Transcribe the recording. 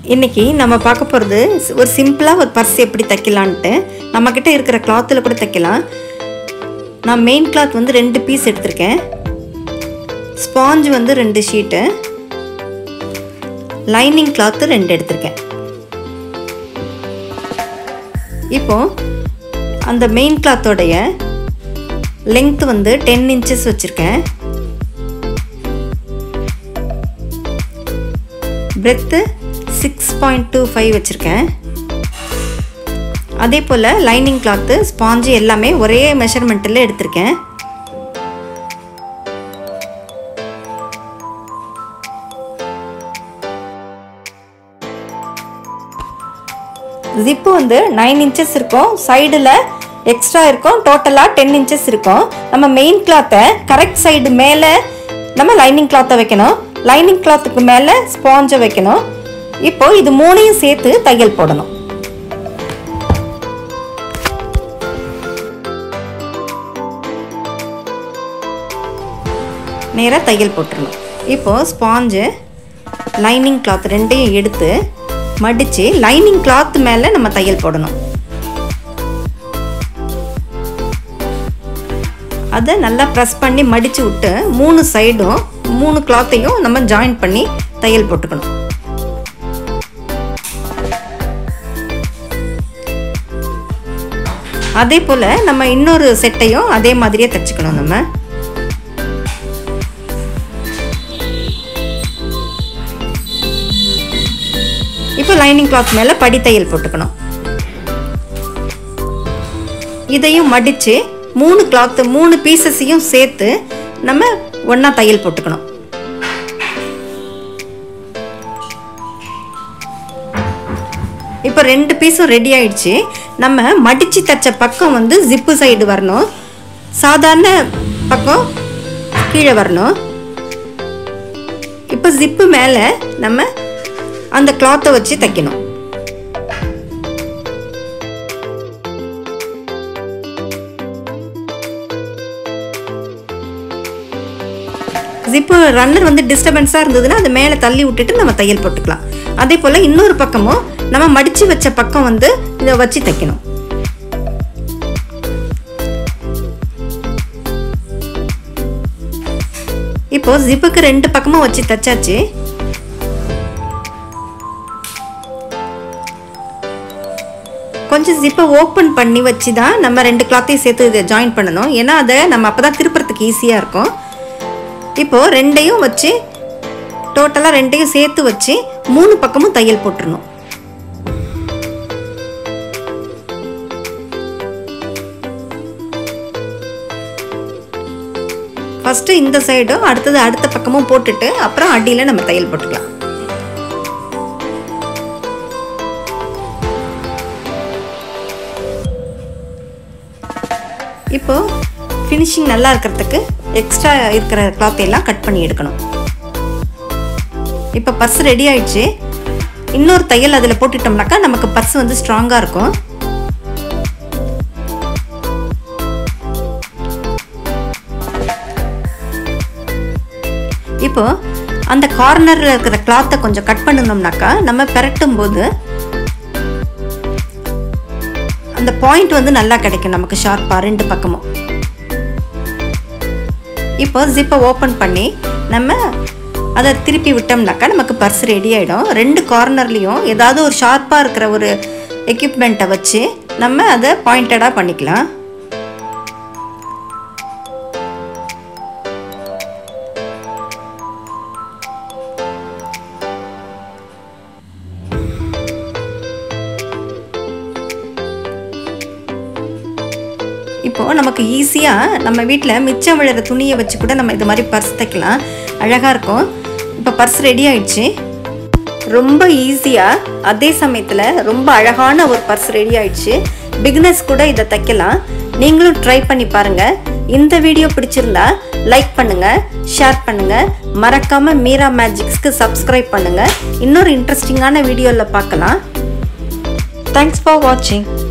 இன்னைக்கு நம்ம பார்க்க போகிறது ஒரு சிம்பிளாக ஒரு பர்ஸ் எப்படி தைக்கலான்ட்டு நம்மக்கிட்ட இருக்கிற கிளாத்தில் கூட தைக்கலாம் நான் மெயின் கிளாத் வந்து ரெண்டு பீஸ் எடுத்திருக்கேன் ஸ்பாஞ்ச் வந்து ரெண்டு ஷீட்டு லைனிங் கிளாத்து ரெண்டு எடுத்திருக்கேன் இப்போ அந்த மெயின் கிளாத்தோடைய லெங்த் வந்து டென் இன்ச்சஸ் வச்சுருக்கேன் breadth six point two five வச்சுருக்கேன் அதே போல் லைனிங் கிளாத்து ஸ்பாஞ்சு எல்லாமே ஒரே மெஷர்மெண்ட்டில் எடுத்திருக்கேன் ஜிப்பு வந்து நைன் இன்ச்சஸ் இருக்கும் சைடில் எக்ஸ்ட்ரா இருக்கும் டோட்டலாக டென் இன்ச்சஸ் இருக்கும் நம்ம மெயின் கிளாத்தை கரெக்ட் சைடு மேலே நம்ம லைனிங் கிளாத்தை வைக்கணும் லைனிங் கிளாத்துக்கு மேலே ஸ்பாஞ்சை வைக்கணும் இப்போ இது மூணையும் சேர்த்து தையல் போடணும் நேராக தையல் போட்டுடணும் இப்போது ஸ்பாஞ்சு லைனிங் கிளாத் ரெண்டையும் எடுத்து மடித்து லைனிங் கிளாத் மேலே நம்ம தையல் போடணும் அதை நல்லா ப்ரெஸ் பண்ணி மடித்து விட்டு மூணு சைடும் மூணு கிளாத்தையும் நம்ம ஜாயின் பண்ணி தையல் போட்டுக்கணும் அதே போல் நம்ம இன்னொரு செட்டையும் அதே மாதிரியே தைச்சிக்கணும் நம்ம இப்போ லைனிங் கிளாத் மேலே படி தையல் போட்டுக்கணும் இதையும் மடித்து மூணு கிளாத்து மூணு பீசஸையும் சேர்த்து நம்ம ஒன்றா தையல் போட்டுக்கணும் இப்போ ரெண்டு பீஸும் ரெடி ஆயிடுச்சு நம்ம மடித்து தச்ச பக்கம் வந்து ஜிப்பு சைடு வரணும் சாதாரண பக்கம் கீழே வரணும் இப்போ ஜிப்பு மேலே நம்ம அந்த கிளாத்தை வச்சு தைக்கணும் ஜிப்பு ரன்னர் வந்து டிஸ்டர்பன்ஸாக இருந்ததுன்னா அது மேலே தள்ளி விட்டுட்டு நம்ம தையல் போட்டுக்கலாம் அதே போல் இன்னொரு பக்கமும் நம்ம மடித்து வச்ச பக்கம் வந்து இதை வச்சு தைக்கணும் இப்போ ஜிப்புக்கு ரெண்டு பக்கமும் வச்சு தைச்சாச்சு கொஞ்சம் ஜிப்பை ஓப்பன் பண்ணி வச்சு தான் நம்ம ரெண்டு கிளாத்தையும் சேர்த்து இதை ஜாயின் பண்ணணும் ஏன்னா அதை நம்ம அப்போ தான் திருப்புறதுக்கு ஈஸியாக இருக்கும் இப்போது ரெண்டையும் வச்சு டோட்டலாக ரெண்டையும் சேர்த்து வச்சு மூணு பக்கமும் தையல் போட்டுருணும் ஃபஸ்ட்டு இந்த சைடும் அடுத்தது அடுத்த பக்கமும் போட்டுட்டு அப்புறம் அடியில் நம்ம தையல் போட்டுக்கலாம் இப்போது ஃபினிஷிங் நல்லா இருக்கிறதுக்கு எக்ஸ்ட்ரா இருக்கிற கிளாத் எல்லாம் கட் பண்ணி எடுக்கணும் இப்போ பர்ஸ் ரெடி ஆயிடுச்சு இன்னொரு தையல் அதில் போட்டுட்டோம்னாக்கா நமக்கு பர்ஸ் வந்து ஸ்ட்ராங்காக இருக்கும் இப்போ அந்த கார்னரில் இருக்கிற கிளாத்தை கொஞ்சம் கட் பண்ணணும்னாக்கா நம்ம பெரட்டும் போது அந்த பாயிண்ட் வந்து நல்லா கிடைக்கும் நமக்கு ஷார்ப்பாக ரெண்டு பக்கமும் இப்போ ஜிப்பை ஓப்பன் பண்ணி நம்ம அதை திருப்பி விட்டோம்னாக்கா நமக்கு பர்ஸ் ரெடி ஆகிடும் ரெண்டு கார்னர்லேயும் ஏதாவது ஒரு ஷார்ப்பாக இருக்கிற ஒரு எக்யூப்மெண்ட்டை வச்சு நம்ம அதை பாயிண்டடாக பண்ணிக்கலாம் இப்போது நமக்கு ஈஸியாக நம்ம வீட்டில் மிச்சம் விழுற துணியை வச்சு கூட நம்ம இது மாதிரி பர்ஸ் தைக்கலாம் அழகாக இருக்கும் இப்போ பர்ஸ் ரெடி ஆயிடுச்சு ரொம்ப ஈஸியாக அதே சமயத்தில் ரொம்ப அழகான ஒரு பர்ஸ் ரெடி ஆயிடுச்சு பிக்னஸ் கூட இதை தைக்கலாம் நீங்களும் ட்ரை பண்ணி பாருங்கள் இந்த வீடியோ பிடிச்சிருந்தா லைக் பண்ணுங்கள் ஷேர் பண்ணுங்கள் மறக்காமல் மீரா மேஜிக்ஸ்க்கு சப்ஸ்கிரைப் பண்ணுங்கள் இன்னொரு இன்ட்ரெஸ்டிங்கான வீடியோவில் பார்க்கலாம் தேங்க்ஸ் ஃபார் வாட்சிங்